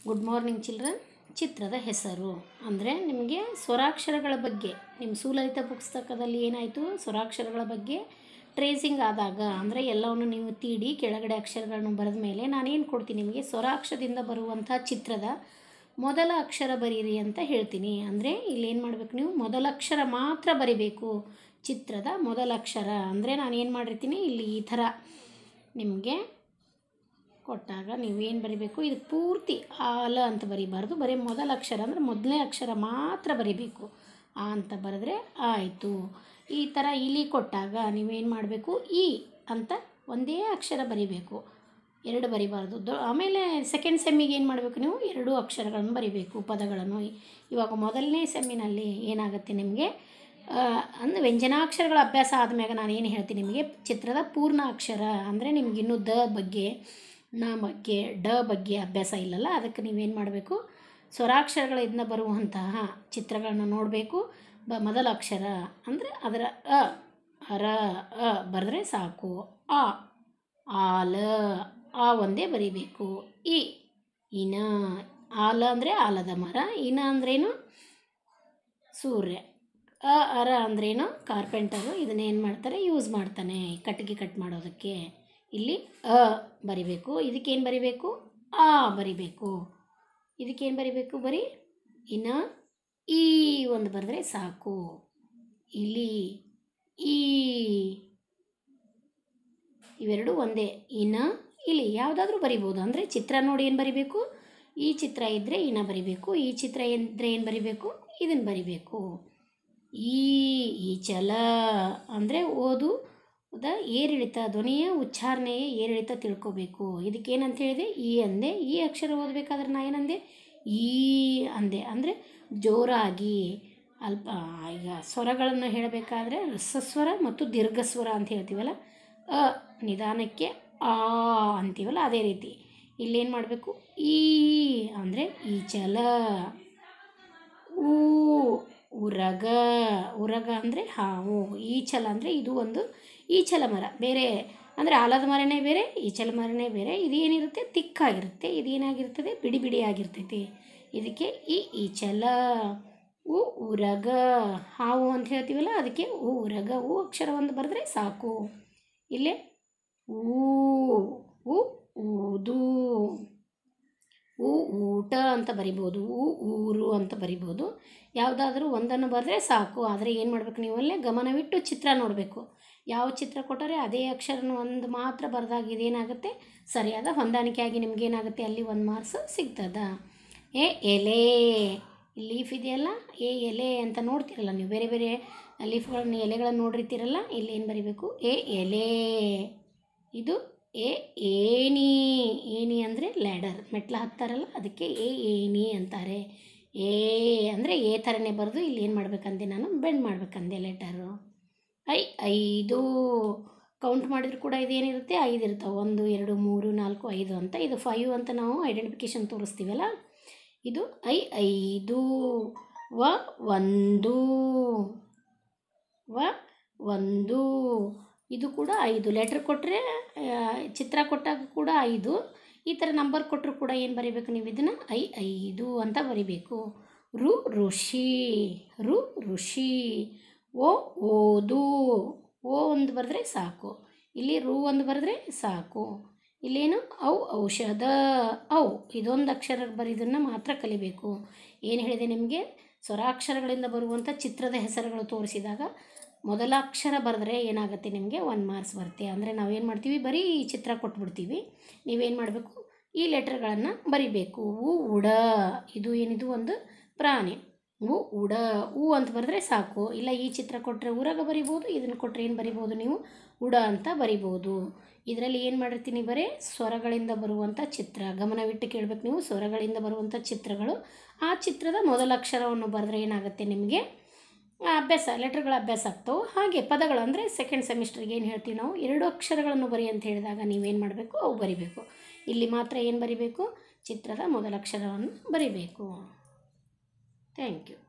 good morning children ಚಿತ್ರದ ಹೆಸರು ಅಂದರೆ ನಿಮಗೆ ಸ್ವರಾಕ್ಷರಗಳ ಬಗ್ಗೆ ನಿಮ್ಮ ಸುಲಲಿತ ಪುಸ್ತಕದಲ್ಲಿ ಏನಾಯಿತು ಸ್ವರಾಕ್ಷರಗಳ ಬಗ್ಗೆ ಟ್ರೇಸಿಂಗ್ ಆದಾಗ ಅಂದರೆ ಎಲ್ಲವನ್ನು ನೀವು ತೀಡಿ ಕೆಳಗಡೆ ಅಕ್ಷರಗಳನ್ನು ಬರೆದ ಮೇಲೆ ನಾನೇನು ಕೊಡ್ತೀನಿ ನಿಮಗೆ ಸ್ವರಾಕ್ಷರದಿಂದ ಬರುವಂಥ ಚಿತ್ರದ ಮೊದಲ ಅಕ್ಷರ ಬರೀರಿ ಅಂತ ಹೇಳ್ತೀನಿ ಅಂದರೆ ಇಲ್ಲಿ ಏನು ಮಾಡಬೇಕು ನೀವು ಮೊದಲ ಅಕ್ಷರ ಮಾತ್ರ ಬರಿಬೇಕು ಚಿತ್ರದ ಮೊದಲ ಅಕ್ಷರ ಅಂದರೆ ನಾನು ಏನು ಮಾಡಿರ್ತೀನಿ ಇಲ್ಲಿ ಈ ಥರ ನಿಮಗೆ ಕೊಟ್ಟಾಗ ನೀವೇನು ಬರಿಬೇಕು ಇದು ಪೂರ್ತಿ ಆಲ ಅಂತ ಬರಿಬಾರ್ದು ಬರೀ ಮೊದಲ ಅಕ್ಷರ ಅಂದರೆ ಮೊದಲನೇ ಅಕ್ಷರ ಮಾತ್ರ ಬರಿಬೇಕು ಆ ಅಂತ ಬರೆದ್ರೆ ಆಯಿತು ಈ ಥರ ಇಲಿ ಕೊಟ್ಟಾಗ ನೀವೇನು ಮಾಡಬೇಕು ಈ ಅಂತ ಒಂದೇ ಅಕ್ಷರ ಬರಿಬೇಕು ಎರಡು ಬರಿಬಾರ್ದು ದೊ ಆಮೇಲೆ ಸೆಕೆಂಡ್ ಸೆಮ್ಮಿಗೆ ಏನು ಮಾಡಬೇಕು ನೀವು ಎರಡು ಅಕ್ಷರಗಳನ್ನು ಬರಿಬೇಕು ಪದಗಳನ್ನು ಇವಾಗ ಮೊದಲನೇ ಸೆಮ್ಮಿನಲ್ಲಿ ಏನಾಗುತ್ತೆ ನಿಮಗೆ ಅಂದರೆ ವ್ಯಂಜನಾಕ್ಷರಗಳ ಅಭ್ಯಾಸ ಆದಮ್ಯಾಗ ನಾನು ಏನು ಹೇಳ್ತೀನಿ ನಿಮಗೆ ಚಿತ್ರದ ಪೂರ್ಣ ಅಕ್ಷರ ಅಂದರೆ ನಿಮ್ಗೆ ಇನ್ನೂ ದ ಬಗ್ಗೆ ನ ಬಗ್ಗೆ ಡ ಬಗ್ಗೆ ಅಭ್ಯಾಸ ಇಲ್ಲಲ್ಲ ಅದಕ್ಕೆ ನೀವೇನು ಮಾಡಬೇಕು ಸ್ವರಾಕ್ಷರಗಳಿಂದ ಬರುವಂತಹ ಚಿತ್ರಗಳನ್ನ ನೋಡಬೇಕು ಬ ಮೊದಲ ಅಕ್ಷರ ಅಂದರೆ ಅದರ ಅ ಅರ ಅ ಬರೆದ್ರೆ ಸಾಕು ಆ ಆಲ ಆ ಒಂದೇ ಬರಿಬೇಕು ಇ ಇನ ಆಲ ಅಂದರೆ ಆಲದ ಮರ ಇನ ಅಂದ್ರೇನು ಸೂರ್ಯ ಅ ಅರ ಅಂದ್ರೇನು ಕಾರ್ಪೆಂಟರು ಇದನ್ನೇನು ಮಾಡ್ತಾರೆ ಯೂಸ್ ಮಾಡ್ತಾನೆ ಕಟ್ಟಿಗೆ ಕಟ್ ಮಾಡೋದಕ್ಕೆ ಇಲ್ಲಿ ಅ ಬರಿಬೇಕು ಇದಕ್ಕೇನು ಬರಿಬೇಕು ಆ ಬರಿಬೇಕು ಇದಕ್ಕೇನು ಬರಿಬೇಕು ಬರೀ ಇನ್ನು ಈ ಒಂದು ಬರೆದ್ರೆ ಸಾಕು ಇಲಿ ಈ ಇವೆರಡು ಒಂದೇ ಇನ ಇಲಿ ಯಾವುದಾದ್ರೂ ಬರಿಬೋದು ಅಂದರೆ ಚಿತ್ರ ನೋಡಿ ಏನು ಬರಿಬೇಕು ಈ ಚಿತ್ರ ಇದ್ದರೆ ಇನ ಬರಿಬೇಕು ಈ ಚಿತ್ರ ಇದ್ದರೆ ಏನು ಬರಿಬೇಕು ಇದನ್ನು ಬರಿಬೇಕು ಈ ಈ ಚಲ ಅಂದರೆ ಓದು ದ ಏರಿಳಿತ ಧ್ವನಿಯ ಉಚ್ಚಾರಣೆಯ ಏರಿಳಿತ ತಿಳ್ಕೊಬೇಕು ಇದಕ್ಕೇನಂತ ಹೇಳಿದೆ ಈ ಅಂದೆ ಈ ಅಕ್ಷರ ಓದಬೇಕಾದ್ರೆ ನಾ ಏನಂದೆ ಈ ಅಂದೆ ಅಂದರೆ ಜೋರಾಗಿ ಅಲ್ಪ ಈಗ ಸ್ವರಗಳನ್ನು ಹೇಳಬೇಕಾದ್ರೆ ರಸಸ್ವರ ಮತ್ತು ದೀರ್ಘಸ್ವರ ಅಂತ ಹೇಳ್ತೀವಲ್ಲ ಅ ನಿಧಾನಕ್ಕೆ ಆ ಅಂತೀವಲ್ಲ ಅದೇ ರೀತಿ ಇಲ್ಲೇನು ಮಾಡಬೇಕು ಈ ಅಂದರೆ ಈ ಚಲ ಊ ಉರಗ ಉರಗ ಅಂದರೆ ಹಾವು ಈಚಲ ಅಂದರೆ ಇದು ಒಂದು ಈಚಲ ಮರ ಬೇರೆ ಅಂದರೆ ಆಲದ ಮರನೇ ಬೇರೆ ಈಚಲ ಮರನೇ ಬೇರೆ ಇದು ಏನಿರುತ್ತೆ ತಿಕ್ಕಾಗಿರುತ್ತೆ ಇದು ಏನಾಗಿರ್ತದೆ ಬಿಡಿ ಬಿಡಿ ಆಗಿರ್ತೈತಿ ಇದಕ್ಕೆ ಈ ಈಚಲ ಉ ಉರಗ ಹಾವು ಅಂತ ಹೇಳ್ತೀವಲ್ಲ ಅದಕ್ಕೆ ಉ ಉರಗ ಉ ಅಕ್ಷರ ಒಂದು ಬರೆದ್ರೆ ಸಾಕು ಇಲ್ಲೇ ಊ ಉ ಊದು ಉ ಊಟ ಅಂತ ಬರಿಬೋದು ಉ ಊರು ಅಂತ ಬರಿಬೋದು ಯಾವುದಾದ್ರೂ ಒಂದನ್ನು ಬರೆದ್ರೆ ಸಾಕು ಆದರೆ ಏನು ಮಾಡಬೇಕು ನೀವು ಅಲ್ಲೇ ಗಮನವಿಟ್ಟು ಚಿತ್ರ ನೋಡಬೇಕು ಯಾವ ಚಿತ್ರ ಕೊಟ್ಟರೆ ಅದೇ ಅಕ್ಷರನ ಒಂದು ಮಾತ್ರ ಬರೆದಾಗ ಇದೇನಾಗುತ್ತೆ ಸರಿಯಾದ ಹೊಂದಾಣಿಕೆಯಾಗಿ ನಿಮಗೇನಾಗುತ್ತೆ ಅಲ್ಲಿ ಒಂದು ಮಾರ್ಕ್ಸ್ ಸಿಗ್ತದ ಎ ಎಲೆ ಲೀಫ್ ಇದೆಯಲ್ಲ ಎ ಎಲೆ ಅಂತ ನೋಡ್ತಿರಲ್ಲ ನೀವು ಬೇರೆ ಬೇರೆ ಲೀಫ್ಗಳನ್ನ ಎಲೆಗಳನ್ನು ನೋಡಿರ್ತೀರಲ್ಲ ಇಲ್ಲಿ ಏನು ಬರಿಬೇಕು ಎ ಎಲೆ ಇದು ಎ ಏಣಿ ಏಣಿ ಅಂದರೆ ಲ್ಯಾಡರ್ ಮೆಟ್ಲ ಹತ್ತಾರಲ್ಲ ಅದಕ್ಕೆ ಎ ಏಣಿ ಅಂತಾರೆ ಏ ಅಂದರೆ ಎ ಥರನೇ ಬರೆದು ಇಲ್ಲಿ ಏನು ಮಾಡ್ಬೇಕಂದೆ ನಾನು ಬೆಂಡ್ ಮಾಡ್ಬೇಕಂದೆ ಲೆಟರು ಐ ಐದು ಕೌಂಟ್ ಮಾಡಿದ್ರು ಕೂಡ ಇದೇನಿರುತ್ತೆ ಐದು ಇರ್ತಾವೆ ಒಂದು ಎರಡು ಮೂರು ನಾಲ್ಕು ಐದು ಅಂತ ಇದು ಫೈವ್ ಅಂತ ನಾವು ಐಡೆಂಟಿಫಿಕೇಷನ್ ತೋರಿಸ್ತೀವಲ್ಲ ಇದು ಐ ಐದು ವ ಒಂದು ವ ಒಂದು ಇದು ಕೂಡ ಐದು ಲೆಟ್ರ್ ಕೊಟ್ಟರೆ ಚಿತ್ರ ಕೊಟ್ಟಾಗ ಕೂಡ ಐದು ಈ ಥರ ನಂಬರ್ ಕೊಟ್ಟರು ಕೂಡ ಏನು ಬರೀಬೇಕು ನೀವು ಇದನ್ನು ಐ ಐದು ಅಂತ ಬರಿಬೇಕು ರು ಋಷಿ ರು ಋಷಿ ಓ ಓದು ಓ ಒಂದು ಬರೆದ್ರೆ ಸಾಕು ಇಲ್ಲಿ ರು ಒಂದು ಬರೆದ್ರೆ ಸಾಕು ಇಲ್ಲೇನು ಔ ಔಷಧ ಔ ಇದೊಂದು ಅಕ್ಷರ ಬರೀದನ್ನು ಮಾತ್ರ ಕಲಿಬೇಕು ಏನು ಹೇಳಿದೆ ನಿಮಗೆ ಸ್ವರಾಕ್ಷರಗಳಿಂದ ಬರುವಂಥ ಚಿತ್ರದ ಹೆಸರುಗಳು ತೋರಿಸಿದಾಗ ಮೊದಲ ಅಕ್ಷರ ಬರೆದ್ರೆ ಏನಾಗುತ್ತೆ ನಿಮಗೆ ಒನ್ ಮಾರ್ಕ್ಸ್ ಬರುತ್ತೆ ಅಂದರೆ ನಾವೇನು ಮಾಡ್ತೀವಿ ಬರೀ ಈ ಚಿತ್ರ ಕೊಟ್ಬಿಡ್ತೀವಿ ನೀವೇನು ಮಾಡಬೇಕು ಈ ಲೆಟರ್ಗಳನ್ನು ಬರಿಬೇಕು ಉ ಉಡ ಇದು ಏನಿದು ಒಂದು ಪ್ರಾಣಿ ಉ ಉಡ ಉ ಅಂತ ಬರೆದ್ರೆ ಸಾಕು ಇಲ್ಲ ಈ ಚಿತ್ರ ಕೊಟ್ಟರೆ ಊರಾಗ ಬರಿಬೋದು ಇದನ್ನು ಕೊಟ್ಟರೆ ಏನು ಬರಿಬೋದು ನೀವು ಉಡ ಅಂತ ಬರಿಬೋದು ಇದರಲ್ಲಿ ಏನು ಮಾಡಿರ್ತೀನಿ ಬರೀ ಸ್ವರಗಳಿಂದ ಬರುವಂಥ ಚಿತ್ರ ಗಮನವಿಟ್ಟು ಕೇಳಬೇಕು ನೀವು ಸ್ವರಗಳಿಂದ ಬರುವಂಥ ಚಿತ್ರಗಳು ಆ ಚಿತ್ರದ ಮೊದಲ ಅಕ್ಷರವನ್ನು ಬರೆದ್ರೆ ಏನಾಗುತ್ತೆ ನಿಮಗೆ ಅಭ್ಯಾಸ ಲೆಟರ್ಗಳ ಅಭ್ಯಾಸ ಆಗ್ತವೆ ಹಾಗೆ ಪದಗಳು ಅಂದರೆ ಸೆಕೆಂಡ್ ಸೆಮಿಸ್ಟ್ರಿಗೆ ಏನು ಹೇಳ್ತೀವಿ ನಾವು ಎರಡು ಅಕ್ಷರಗಳನ್ನು ಬರಿ ಅಂತ ಹೇಳಿದಾಗ ನೀವೇನು ಮಾಡಬೇಕು ಅವು ಬರಿಬೇಕು ಇಲ್ಲಿ ಮಾತ್ರ ಏನು ಬರಿಬೇಕು ಚಿತ್ರದ ಮೊದಲ ಅಕ್ಷರವನ್ನು ಬರಿಬೇಕು ಥ್ಯಾಂಕ್ ಯು